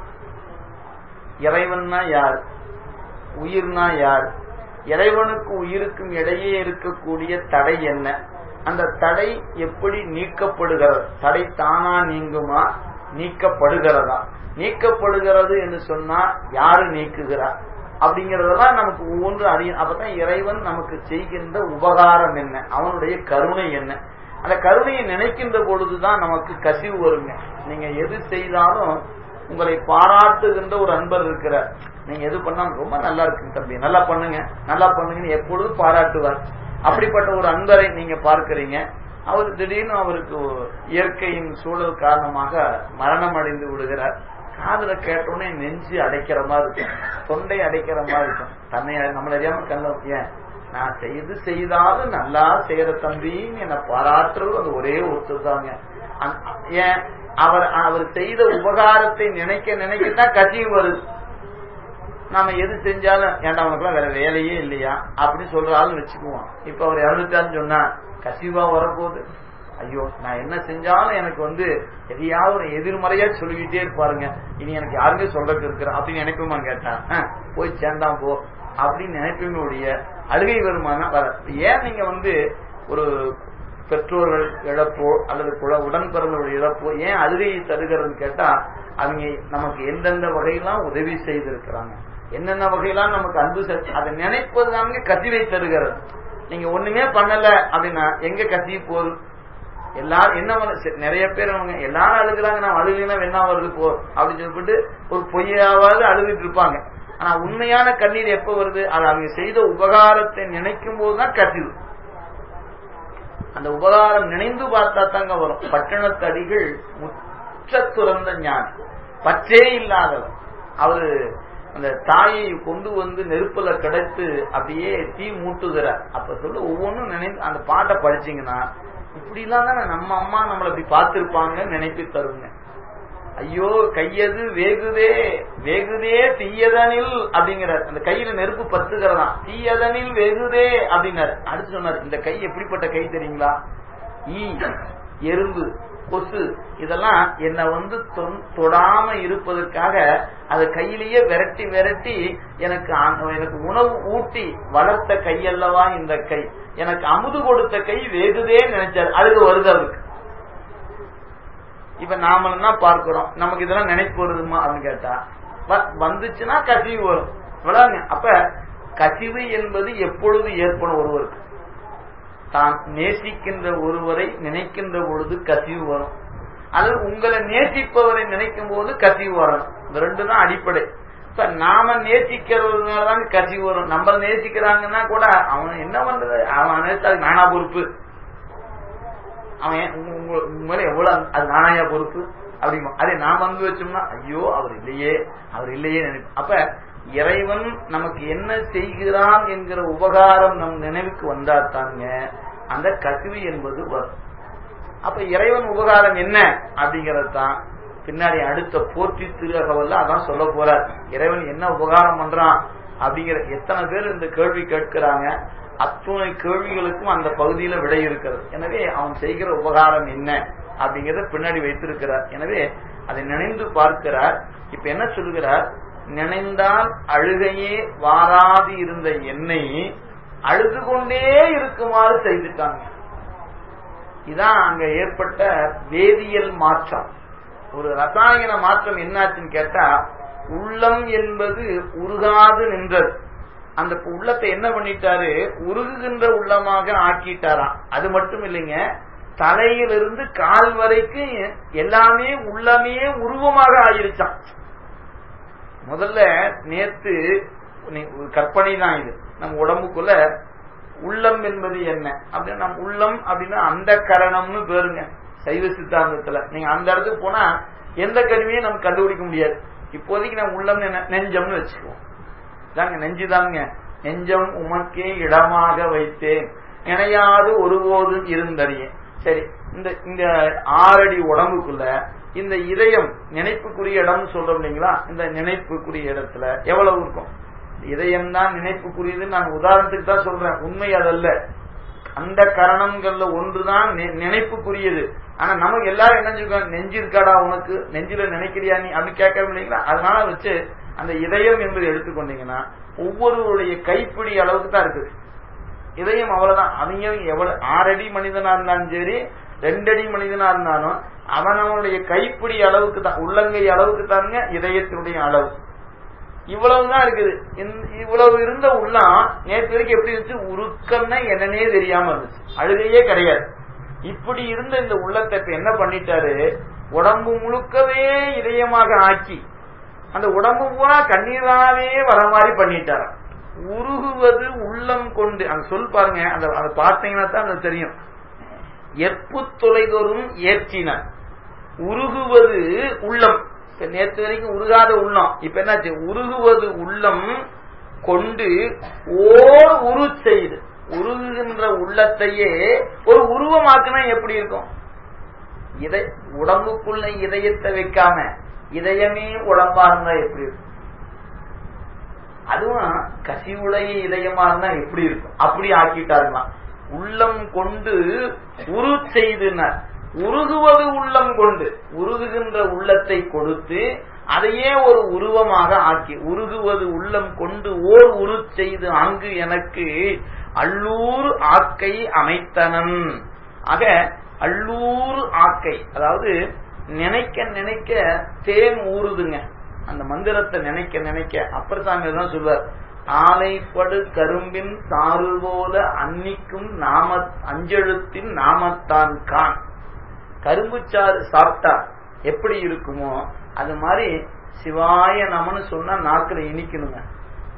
இறைவன்னா யார் உயிர்னா யார் இறைவனுக்கு உயிருக்கும் இடையே இருக்கக்கூடிய தடை என்ன அந்த தடை எப்படி நீக்கப்படுகிறது தடை தானா நீங்குமா நீக்கப்படுகிறதா நீக்கப்படுகிறது என்று சொன்னா யாரு நீக்குகிறார் அப்படிங்கறதெல்லாம் நமக்கு ஒவ்வொன்று அறியும் அப்பதான் இறைவன் நமக்கு செய்கின்ற உபகாரம் என்ன அவனுடைய கருணை என்ன அந்த கருணையை நினைக்கின்ற பொழுதுதான் நமக்கு கசிவு வருங்க நீங்க எது செய்தாலும் உங்களை பாராட்டுகின்ற ஒரு அன்பர் இருக்கிறார் நீங்க எது பண்ணாலும் ரொம்ப நல்லா இருக்கு தம்பி நல்லா பண்ணுங்க நல்லா பண்ணுங்கன்னு எப்பொழுதும் பாராட்டுவார் அப்படிப்பட்ட ஒரு அன்பரை நீங்க பார்க்கிறீங்க அவர் திடீர்னு அவருக்கு இயற்கையின் சூழல் காரணமாக மரணம் அடைந்து விடுகிறார் காதல கேட்டோடனே நெஞ்சு அடைக்கிற மாதிரி இருக்கும் தொண்டை அடைக்கிற மாதிரி இருக்கும் தன்னை நம்மள அறியாம கண்ண ஏன் நான் செய்து செய்தாலும் நல்லா செய்யற தம்பின்னு என்னை பாராட்டுறது அது ஒரே ஒருத்தர் தாங்க ஏன் அவர் அவர் செய்த உபகாரத்தை நினைக்க நினைக்கத்தான் கசிவு வருது நாம எது செஞ்சாலும் ஏன்டா அவனுக்குலாம் வேற வேலையே இல்லையா அப்படின்னு சொல்ற ஆள் வச்சுக்குவோம் இப்ப அவர் இறந்துட்டான்னு சொன்னா கசிவா வரப்போகுது ஐயோ நான் என்ன செஞ்சாலும் எனக்கு வந்து எதையாவது ஒரு எதிர்மறையா சொல்லிக்கிட்டே இருப்பாருங்க இனி எனக்கு யாருமே சொல்றதுக்கு இருக்கிற அப்படின்னு நினைப்போமா கேட்டா போய் சேர்ந்தான் போ அப்படின்னு நினைப்போமே ஒழிய அழுகை வருமானா வர ஏன் நீங்க வந்து ஒரு பெற்றோர்கள் இழப்போ அல்லது குல உடன் பிறந்தவர்கள் இழப்போ ஏன் அழுகையை தருகிறதுன்னு கேட்டா அவங்க நமக்கு எந்தெந்த வகையெல்லாம் உதவி செய்திருக்கிறாங்க என்னென்ன வகையெல்லாம் நமக்கு அன்பு அதை நினைப்பது தாங்க கசிவை தருகிறது நீங்க ஒண்ணுமே பண்ணல அப்படின்னா எங்க கசி போகுது எல்லாரும் என்ன நிறைய பேர் அவங்க எல்லாரும் அழுகுறாங்க நான் அழுகுனா என்ன வருது போ அப்படின்னு சொல்லிட்டு ஒரு பொய்யாவது அழுதுட்டு இருப்பாங்க ஆனா உண்மையான கண்ணீர் எப்ப வருது அது அவங்க செய்த உபகாரத்தை நினைக்கும் போதுதான் கசிவு அந்த உபகாரம் நினைந்து பார்த்தா தாங்க வரும் பட்டணத்தடிகள் முற்ற துறந்த ஞானி பற்றே இல்லாதவர் அவரு அந்த தாயை கொண்டு வந்து நெருப்புல கிடைத்து அப்படியே தீ மூட்டுகிறார் அப்ப சொல்லு ஒவ்வொன்றும் நினைந்து அந்த பாட்டை படிச்சீங்கன்னா இப்படி எல்லாம் தானே நம்ம அம்மா நம்மளை இப்படி பார்த்திருப்பாங்கன்னு நினைப்பு தருங்க ஐயோ கையது வேகுதே வேகுதே தீயதனில் அப்படிங்கிறார் அந்த கையில நெருப்பு பத்துகிறதா தீயதனில் வேகுதே அப்படின்னாரு அடுத்து சொன்னார் இந்த கை எப்படிப்பட்ட கை தெரியுங்களா ஈ எறும்பு கொசு இதெல்லாம் என்னை வந்து தொடாம இருப்பதற்காக அதை கையிலேயே விரட்டி விரட்டி எனக்கு எனக்கு உணவு ஊட்டி வளர்த்த கையல்லவா இந்த கை எனக்கு அமுது கொடுத்த கை வேகுதே நினைச்சாரு அதுக்கு வருது அவருக்கு இப்ப நாம பார்க்கிறோம் நமக்கு இதெல்லாம் நினைப்பு வருதுமா அப்படின்னு கேட்டா வந்துச்சுன்னா கசிவு வரும் இவ்வளவுங்க அப்ப கசிவு என்பது எப்பொழுது ஏற்படும் ஒருவருக்கு தான் நேசிக்கின்ற ஒருவரை நினைக்கின்ற பொழுது கசிவு வரும் அல்லது உங்களை நேசிப்பவரை நினைக்கும் போது கசிவு வரணும் இந்த ரெண்டு தான் அடிப்படை இப்ப நாம நேசிக்கிறதுனாலதான் கசிவு வரும் நம்ம நேசிக்கிறாங்கன்னா கூட அவன் என்ன பண்றது அவன் நேசித்தாது நானா பொறுப்பு அவன் மேல எவ்வளவு அது நானாயா பொறுப்பு அப்படிமா அதே நாம் வந்து வச்சோம்னா ஐயோ அவர் இல்லையே அவர் இல்லையே நினைப்போம் அப்ப இறைவன் நமக்கு என்ன செய்கிறான் என்கிற உபகாரம் நம் நினைவுக்கு வந்தாத்தாங்க அந்த கசிவு என்பது வரும் அப்ப இறைவன் உபகாரம் என்ன அப்படிங்கறது தான் பின்னாடி அடுத்த போற்றி திருகவல்ல அதான் சொல்ல போறார் இறைவன் என்ன உபகாரம் பண்றான் அப்படிங்கிற எத்தனை பேர் இந்த கேள்வி கேட்கிறாங்க அத்துணை கேள்விகளுக்கும் அந்த பகுதியில விடை இருக்கிறது எனவே அவன் செய்கிற உபகாரம் என்ன அப்படிங்கறத பின்னாடி வைத்திருக்கிறார் எனவே அதை நினைந்து பார்க்கிறார் இப்ப என்ன சொல்லுகிறார் நினைந்தால் அழுகையே வாராது இருந்த என்னை அழுது கொண்டே இருக்குமாறு செய்துட்டாங்க இதான் அங்க ஏற்பட்ட வேதியியல் மாற்றம் ஒரு ரசாயன மாற்றம் என்னாச்சுன்னு கேட்டா உள்ளம் என்பது உருகாது நின்றது அந்த உள்ளத்தை என்ன பண்ணிட்டாரு உருகுகின்ற உள்ளமாக ஆக்கிட்டாராம் அது மட்டும் இல்லைங்க தலையிலிருந்து கால் வரைக்கும் எல்லாமே உள்ளமே உருவமாக ஆயிருச்சான் முதல்ல நேத்து கற்பனை தான் இது நம்ம உடம்புக்குள்ள உள்ளம் என்பது என்ன அப்படின்னா நம்ம உள்ளம் அப்படின்னா அந்த கரணம்னு பேருங்க சைவ சித்தாந்தத்துல நீங்க அந்த இடத்துக்கு போனா எந்த கருவியும் நம்ம கண்டுபிடிக்க முடியாது இப்போதைக்கு நம்ம உள்ளம் நெஞ்சம்னு வச்சுக்குவோம் தாங்க நெஞ்சு தாங்க நெஞ்சம் உமக்கே இடமாக வைத்தேன் இணையாது ஒருபோதும் இருந்தறிய சரி இந்த இந்த ஆறடி உடம்புக்குள்ள இந்த இதயம் நினைப்புக்குரிய இடம்னு சொல்றோம் இல்லைங்களா இந்த நினைப்புக்குரிய இடத்துல எவ்வளவு இருக்கும் இதயம் தான் நினைப்புக்குரியதுன்னு நான் உதாரணத்துக்கு தான் சொல்றேன் உண்மை அதல்ல அந்த கரணங்கள்ல ஒன்றுதான் நினைப்புக்குரியது ஆனா நமக்கு எல்லாரும் என்ன சொல்லுவாங்க நெஞ்சு இருக்காடா உனக்கு நெஞ்சில நினைக்கிறியா நீ அப்படி கேட்க இல்லைங்களா அதனால வச்சு அந்த இதயம் என்பது எடுத்துக்கொண்டீங்கன்னா ஒவ்வொருவருடைய கைப்பிடி அளவுக்கு தான் இருக்குது இதயம் அவ்வளவுதான் அவங்க எவ்வளவு ஆறடி மனிதனா இருந்தாலும் சரி ரெண்டடி மனிதனா இருந்தாலும் அவன் அவனுடைய கைப்பிடி அளவுக்கு தான் உள்ளங்கை அளவுக்கு தாங்க இதயத்தினுடைய அளவு இவ்வளவுதான் இருக்குது இவ்வளவு இருந்த உள்ளம் நேற்று வரைக்கும் எப்படி இருந்துச்சு உருக்கம்னா என்னன்னே தெரியாம இருந்துச்சு அழுகையே கிடையாது இப்படி இருந்த இந்த உள்ளத்தை இப்ப என்ன பண்ணிட்டாரு உடம்பு முழுக்கவே இதயமாக ஆக்கி அந்த உடம்பு பூரா கண்ணீராவே வர மாதிரி பண்ணிட்டார உருகுவது உள்ளம் கொண்டு அந்த சொல் பாருங்க அந்த அதை பார்த்தீங்கன்னா தான் அது தெரியும் எப்பு தொலைதொரும் ஏற்றினார் உருகுவது உள்ளம் நேற்று வரைக்கும் உருகாத உள்ளம் இப்ப என்னாச்சு உருகுவது உள்ளம் கொண்டு ஓர் உரு செய்து உருகுகின்ற உள்ளத்தையே ஒரு உருவமாக்குனா எப்படி இருக்கும் இதை உடம்புக்குள்ள இதயத்தை வைக்காம இதயமே உடம்பா இருந்தா எப்படி இருக்கும் அதுவும் கசிவுடைய இதயமா இருந்தா எப்படி இருக்கும் அப்படி ஆக்கிட்டாருலாம் உள்ளம் கொண்டு உரு செய்துனார் உருகுவது உள்ளம் கொண்டு உருகுகின்ற உள்ளத்தை கொடுத்து அதையே ஒரு உருவமாக ஆக்கி உருகுவது உள்ளம் கொண்டு ஓர் உரு செய்து அங்கு எனக்கு அள்ளூர் ஆக்கை அமைத்தனன் ஆக அள்ளூர் ஆக்கை அதாவது நினைக்க நினைக்க தேன் ஊறுதுங்க அந்த மந்திரத்தை நினைக்க நினைக்க அப்பர்சாமி தான் சொல்வார் ஆலைப்படு கரும்பின் சாறு போல அன்னிக்கும் நாம அஞ்செழுத்தின் நாமத்தான் கான் கரும்பு சாறு சாப்பிட்டா எப்படி இருக்குமோ அது மாதிரி சிவாய நமன்னு சொன்னா நாக்குல இனிக்கணுங்க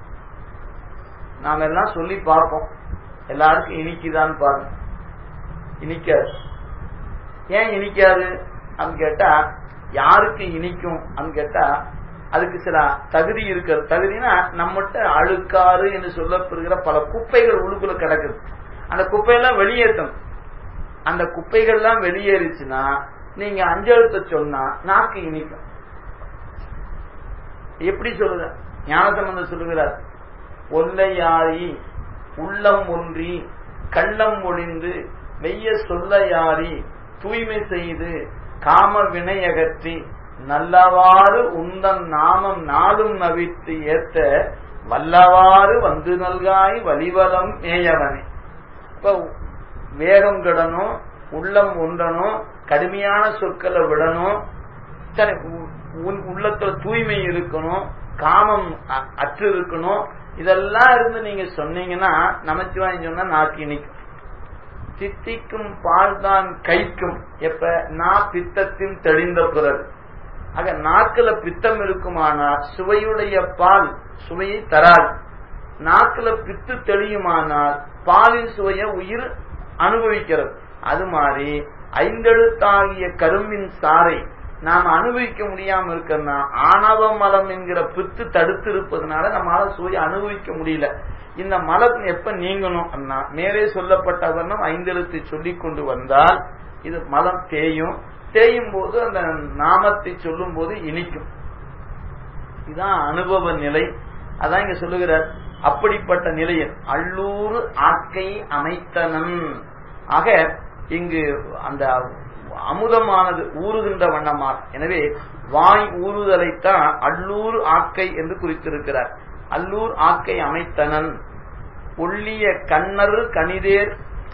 நாம எல்லாம் சொல்லி பார்ப்போம் எல்லாருக்கும் இனிக்குதான்னு பாருங்க இனிக்காது ஏன் இனிக்காது அப்படின்னு கேட்டா யாருக்கு இனிக்கும் அப்படின்னு கேட்டா அதுக்கு சில தகுதி இருக்கிறது தகுதினா நம்மகிட்ட அழுக்காறு என்று சொல்லப்படுகிற பல குப்பைகள் உள்ளுக்குள்ள கிடக்குது அந்த குப்பையெல்லாம் வெளியேற்றணும் அந்த குப்பைகள்லாம் வெளியேறிச்சுன்னா நீங்க அஞ்செழுத்த சொன்னா நாக்கு இனிக்கும் எப்படி சொல்லுங்க ஞானசம்பந்தம் சொல்லுகிறார் ஒல்லையாரி உள்ளம் ஒன்றி கள்ளம் ஒளிந்து வெய்ய சொல்லையாரி தூய்மை செய்து காம வினையகற்றி நல்லவாறு உந்தன் நாமம் நாளும் நவித்து ஏத்த வல்லவாறு வந்து நல்காய் வலிவலம் மேயவனே இப்ப வேகம் கிடணும் உள்ளம் ஒன்றணும் கடுமையான சொற்களை விடணும் சரி உள்ளத்துல தூய்மை இருக்கணும் காமம் அற்று இருக்கணும் இதெல்லாம் இருந்து நீங்க சொன்னீங்கன்னா நமச்சிவாய் சொன்னா நாக்கு இனிக்கும் சித்திக்கும் பால் தான் கைக்கும் எப்ப நான் பித்தத்தின் தெளிந்த பிறகு ஆக நாக்குல பித்தம் இருக்குமானால் சுவையுடைய பால் சுவையை தராது நாக்குல பித்து தெளியுமானால் பாலின் சுவையை உயிர் அனுபவிக்கிறது அது மாதிரி ஐந்தெழுத்தாகிய கரும்பின் சாறை நாம் அனுபவிக்க முடியாம இருக்கிறதுனா ஆணவ மலம் என்கிற பித்து தடுத்து இருப்பதனால நம்மளால சுவையை அனுபவிக்க முடியல இந்த மலம் எப்ப நீங்கணும் அப்படின்னா மேலே சொல்லப்பட்ட வண்ணம் ஐந்தெழுத்தை சொல்லிக் கொண்டு வந்தால் இது மலம் தேயும் தேயும் போது அந்த நாமத்தை சொல்லும் போது இனிக்கும் இதுதான் அனுபவ நிலை அதான் இங்க சொல்லுகிறார் அப்படிப்பட்ட நிலையில் அல்லூர் ஆக்கை அமைத்தனன் ஆக இங்கு அந்த அமுதமானது ஊறுகின்ற வண்ணமாக எனவே வாய் ஊறுதலைத்தான் அல்லூர் ஆக்கை என்று குறித்திருக்கிறார் அல்லூர் ஆக்கை அமைத்தனன் ஒள்ளிய கண்ணர் கணிதேர்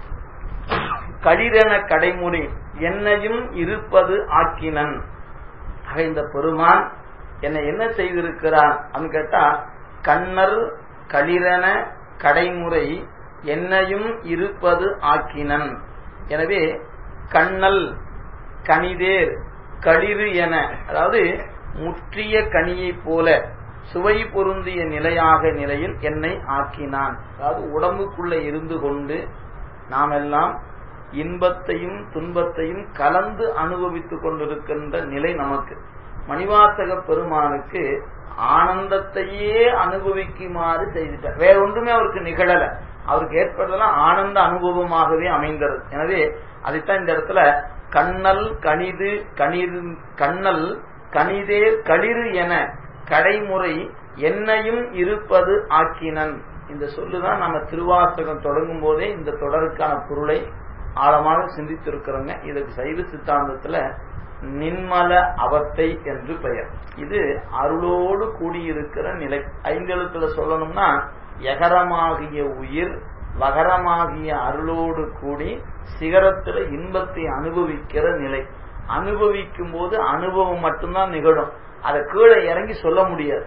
களிரென கடைமுறை என்னையும் இருப்பது ஆக்கினன் ஆக இந்த பெருமான் என்னை என்ன செய்திருக்கிறான் அப்படின்னு கேட்டா கண்ணர் களிரென கடைமுறை என்னையும் இருப்பது ஆக்கினன் எனவே கண்ணல் கனிதேர் களிறு என அதாவது முற்றிய கனியைப் போல சுவை பொருந்திய நிலையாக நிலையில் என்னை ஆக்கினான் அதாவது உடம்புக்குள்ள இருந்து கொண்டு நாம் எல்லாம் இன்பத்தையும் துன்பத்தையும் கலந்து அனுபவித்துக் கொண்டிருக்கின்ற நிலை நமக்கு மணிவாசக பெருமானுக்கு ஆனந்தத்தையே அனுபவிக்குமாறு செய்துட்டார் வேற ஒன்றுமே அவருக்கு நிகழல அவருக்கு ஏற்பட்டதெல்லாம் ஆனந்த அனுபவமாகவே அமைந்தது எனவே அதைத்தான் இந்த இடத்துல கண்ணல் கணிது கணிது கண்ணல் கணிதே களிறு என கடைமுறை என்னையும் இருப்பது ஆக்கினன் இந்த சொல்லுதான் நம்ம திருவாசகம் தொடங்கும் போதே இந்த தொடருக்கான பொருளை ஆழமாக சிந்தித்திருக்கிறோங்க இதுக்கு சைவ சித்தாந்தத்துல நின்மல அவத்தை என்று பெயர் இது அருளோடு கூடியிருக்கிற நிலை ஐந்தெழுத்துல சொல்லணும்னா எகரமாகிய உயிர் வகரமாகிய அருளோடு கூடி சிகரத்துல இன்பத்தை அனுபவிக்கிற நிலை அனுபவிக்கும் போது அனுபவம் மட்டும்தான் நிகழும் அதை கீழே இறங்கி சொல்ல முடியாது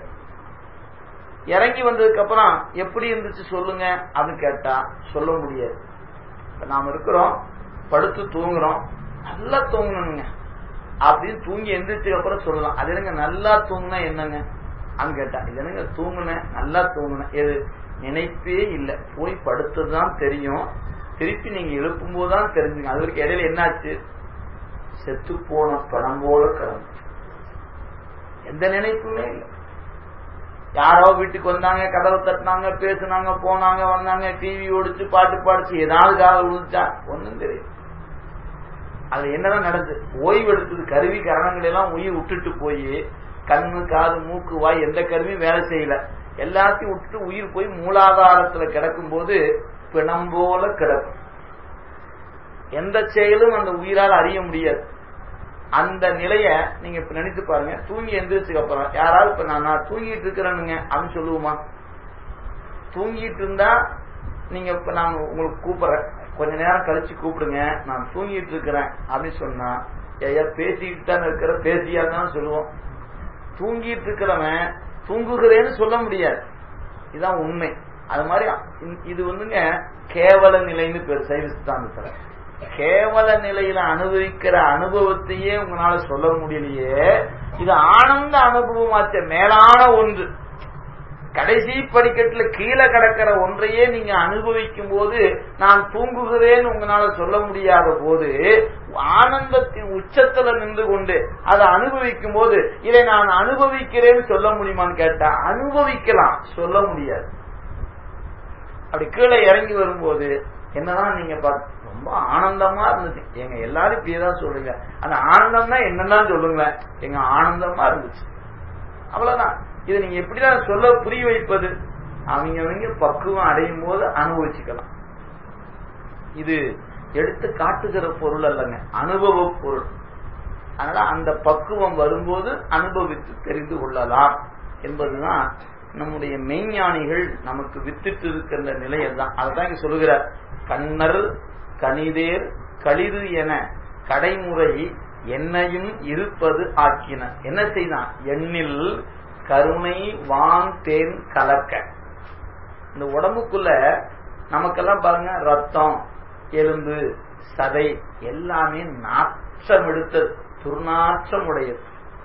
இறங்கி வந்ததுக்கு அப்புறம் எப்படி இருந்துச்சு சொல்லுங்க அப்படின்னு கேட்டா சொல்ல முடியாது இப்ப நாம இருக்கிறோம் படுத்து தூங்குறோம் நல்லா தூங்கணுங்க அப்படின்னு தூங்கி எந்திரிச்சதுக்கு அப்புறம் சொல்லலாம் அது என்னங்க நல்லா தூங்குனா என்னங்க அங்க கேட்டா இது என்னங்க தூங்குனேன் நல்லா தூங்குனேன் எது நினைப்பே இல்லை போய் படுத்ததுதான் தெரியும் திருப்பி நீங்க எழுப்பும் போதுதான் தெரிஞ்சுங்க அது வரைக்கும் இடையில என்னாச்சு செத்து போன பணம் போல கிடந்து எந்த நினைப்புமே இல்லை யாரோ வீட்டுக்கு வந்தாங்க கதவை தட்டினாங்க பேசுனாங்க போனாங்க வந்தாங்க டிவி ஓடிச்சு பாட்டு பாடிச்சு ஏதாவது கால விழுந்துச்சா ஒன்னும் தெரியும் அது என்னதான் நடந்தது ஓய்வு எடுத்தது கருவி கரணங்கள் எல்லாம் உயிர் விட்டுட்டு போய் கண்ணு காது மூக்கு வாய் எந்த கருவியும் வேலை செய்யல எல்லாத்தையும் விட்டுட்டு உயிர் போய் மூலாதாரத்துல கிடக்கும் போது பிணம் போல கிடக்கும் எந்த செயலும் அந்த உயிரால் அறிய முடியாது அந்த நிலைய நீங்க இப்ப நினைச்சு பாருங்க தூங்கி எந்திரிச்சுக்கு அப்புறம் யாராவது இப்ப நான் நான் தூங்கிட்டு இருக்கிறேனுங்க அப்படின்னு சொல்லுவோமா தூங்கிட்டு இருந்தா நீங்க இப்ப நான் உங்களுக்கு கூப்பிடுறேன் கொஞ்ச நேரம் கழிச்சு கூப்பிடுங்க நான் தூங்கிட்டு இருக்கிறேன் அப்படின்னு சொன்னா ஐயா பேசிக்கிட்டு தான் இருக்கிற பேசியா தான் சொல்லுவோம் தூங்கிட்டு இருக்கிறவன் தூங்குகிறேன்னு சொல்ல முடியாது இதுதான் உண்மை அது மாதிரி இது வந்துங்க கேவல நிலைன்னு பேர் சைவ சித்தாந்தத்துல கேவல நிலையில அனுபவிக்கிற அனுபவத்தையே உங்களால சொல்ல முடியலையே இது ஆனந்த அனுபவமாச்ச மேலான ஒன்று கடைசி படிக்கட்டுல கீழே கிடக்கிற ஒன்றையே நீங்க அனுபவிக்கும் போது நான் தூங்குகிறேன் உங்களால சொல்ல முடியாத போது ஆனந்தத்தின் உச்சத்துல நின்று கொண்டு அதை அனுபவிக்கும் போது இதை நான் அனுபவிக்கிறேன்னு சொல்ல முடியுமான்னு கேட்டா அனுபவிக்கலாம் சொல்ல முடியாது அப்படி கீழே இறங்கி வரும்போது என்னதான் நீங்க பார்த்து ரொம்ப ஆனந்தமா இருந்துச்சு எங்க எல்லாரும் இப்படியேதான் சொல்லுங்க அந்த ஆனந்தம்னா என்னன்னு சொல்லுங்களேன் எங்க ஆனந்தமா இருந்துச்சு அவ்வளவுதான் இதை நீங்க எப்படிதான் சொல்ல புரிய வைப்பது அவங்க அவங்க பக்குவம் அடையும் போது அனுபவிச்சுக்கலாம் இது எடுத்து காட்டுகிற பொருள் அல்லங்க அனுபவ பொருள் அதனால அந்த பக்குவம் வரும்போது அனுபவித்து தெரிந்து கொள்ளலாம் என்பதுதான் நம்முடைய மெய்ஞானிகள் நமக்கு வித்துட்டு இருக்கின்ற நிலையை தான் அதான் இங்க சொல்லுகிறார் கண்ணர் கனிதேர் களிது என கடைமுறை என்னையும் இருப்பது ஆக்கின என்ன செய்தான் எண்ணில் கருணை வான் தேன் கலக்க இந்த உடம்புக்குள்ள நமக்கெல்லாம் பாருங்க ரத்தம் எலும்பு சதை எல்லாமே நாற்றம் எடுத்தது துர்நாற்றம் உடையது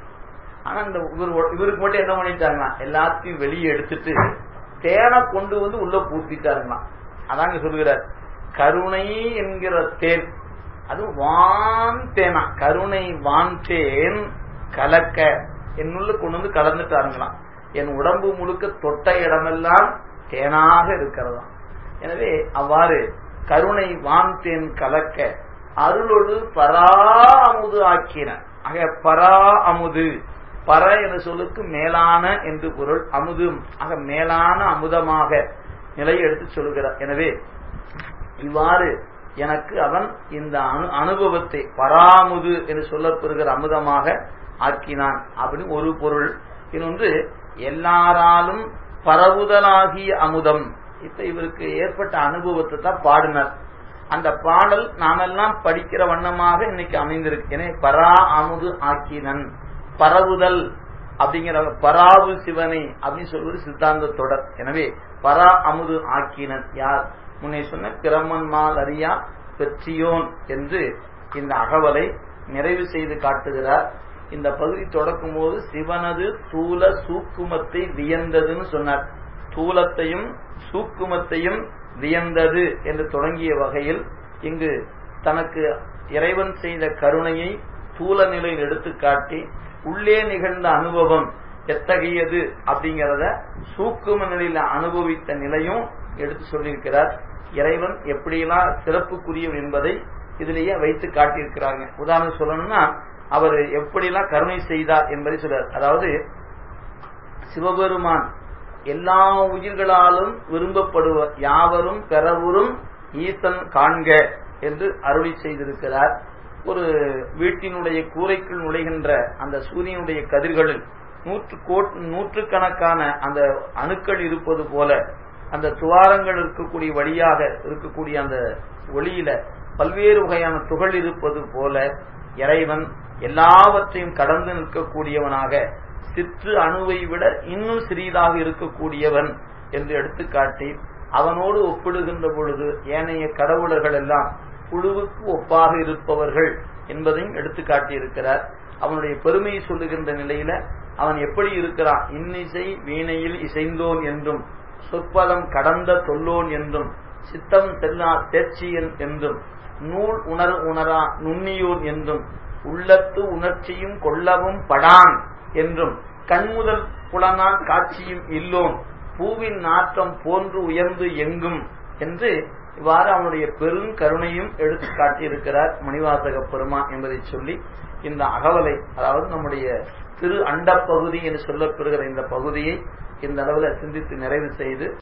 ஆனா இந்த இவருக்கு மட்டும் என்ன பண்ணிட்டாங்கன்னா எல்லாத்தையும் வெளியே எடுத்துட்டு தேனை கொண்டு வந்து உள்ள பூத்திட்டாருங்களாம் அதாங்க சொல்லுகிறார் கருணை என்கிற தேன் அது வான் தேனா கருணை வான் தேன் கலக்க என்னுள்ள கொண்டு வந்து கலந்துட்டாருங்களாம் என் உடம்பு முழுக்க தொட்ட இடமெல்லாம் தேனாக இருக்கிறதாம் எனவே அவ்வாறு கருணை வான் தேன் கலக்க அருளொடு பரா அமுது ஆக்கின ஆக பரா அமுது பர என்ற சொல்லுக்கு மேலான என்று பொருள் அமுது ஆக மேலான அமுதமாக நிலையை எடுத்து சொல்லுகிறார் எனவே இவ்வாறு எனக்கு அவன் இந்த அனு அனுபவத்தை பராமுது என்று சொல்லப்பெறுகிற அமுதமாக ஆக்கினான் அப்படின்னு ஒரு பொருள் இன்னொன்று எல்லாராலும் பரவுதலாகிய அமுதம் இப்ப இவருக்கு ஏற்பட்ட அனுபவத்தை தான் பாடினார் அந்த பாடல் நாமெல்லாம் படிக்கிற வண்ணமாக இன்னைக்கு அமைந்திருக்கு எனவே பரா அமுது ஆக்கினன் பரவுதல் அப்படிங்கிற பராவு சிவனை அப்படின்னு சொல்வது சித்தாந்த தொடர் எனவே பரா அமுது ஆக்கினன் யார் முன்னே சொன்ன பிரம்மன்மால் அறியா பெற்றியோன் என்று இந்த அகவலை நிறைவு செய்து காட்டுகிறார் இந்த பகுதி தொடக்கும் போது சிவனது தூல சூக்குமத்தை வியந்ததுன்னு சொன்னார் தூலத்தையும் சூக்குமத்தையும் வியந்தது என்று தொடங்கிய வகையில் இங்கு தனக்கு இறைவன் செய்த கருணையை தூல நிலையில் எடுத்து காட்டி உள்ளே நிகழ்ந்த அனுபவம் எத்தகையது அப்படிங்கிறத சூக்கும நிலையில அனுபவித்த நிலையும் எடுத்து சொல்லியிருக்கிறார் இறைவன் எப்படியெல்லாம் சிறப்புக்குரியவர் என்பதை இதிலேயே வைத்து காட்டியிருக்கிறாங்க உதாரணம் சொல்லணும்னா அவர் எப்படியெல்லாம் கருணை செய்தார் என்பதை சொல்றார் அதாவது சிவபெருமான் எல்லா உயிர்களாலும் விரும்பப்படுவர் யாவரும் பெறவுறும் ஈசன் காண்க என்று அருளி செய்திருக்கிறார் ஒரு வீட்டினுடைய கூரைக்குள் நுழைகின்ற அந்த சூரியனுடைய கதிர்களில் நூற்று கோட் நூற்றுக்கணக்கான அந்த அணுக்கள் இருப்பது போல அந்த துவாரங்கள் இருக்கக்கூடிய வழியாக இருக்கக்கூடிய அந்த ஒளியில பல்வேறு வகையான துகள் இருப்பது போல இறைவன் எல்லாவற்றையும் கடந்து நிற்கக்கூடியவனாக சிற்று அணுவை விட இன்னும் சிறிதாக இருக்கக்கூடியவன் என்று எடுத்துக்காட்டி அவனோடு ஒப்பிடுகின்ற பொழுது ஏனைய கடவுளர்கள் எல்லாம் புழுவுக்கு ஒப்பாக இருப்பவர்கள் என்பதையும் எடுத்து காட்டியிருக்கிறார் அவனுடைய பெருமையை சொல்லுகின்ற நிலையில அவன் எப்படி இருக்கிறான் இன்னிசை வீணையில் இசைந்தோன் என்றும் சொற்பதம் கடந்த தொல்லோன் என்றும் சித்தம் செல்லா தேர்ச்சியன் என்றும் நூல் உணர் உணரா நுண்ணியோன் என்றும் உள்ளத்து உணர்ச்சியும் கொள்ளவும் படான் என்றும் கண்முதல் புலனான் காட்சியும் இல்லோன் பூவின் நாற்றம் போன்று உயர்ந்து எங்கும் என்று இவ்வாறு அவனுடைய பெரும் கருணையும் எடுத்து காட்டியிருக்கிறார் மணிவாசக பெருமான் என்பதை சொல்லி இந்த அகவலை அதாவது நம்முடைய திரு அண்ட பகுதி என்று சொல்லப்பெறுகிற இந்த பகுதியை இந்த அளவில் சிந்தித்து நிறைவு செய்து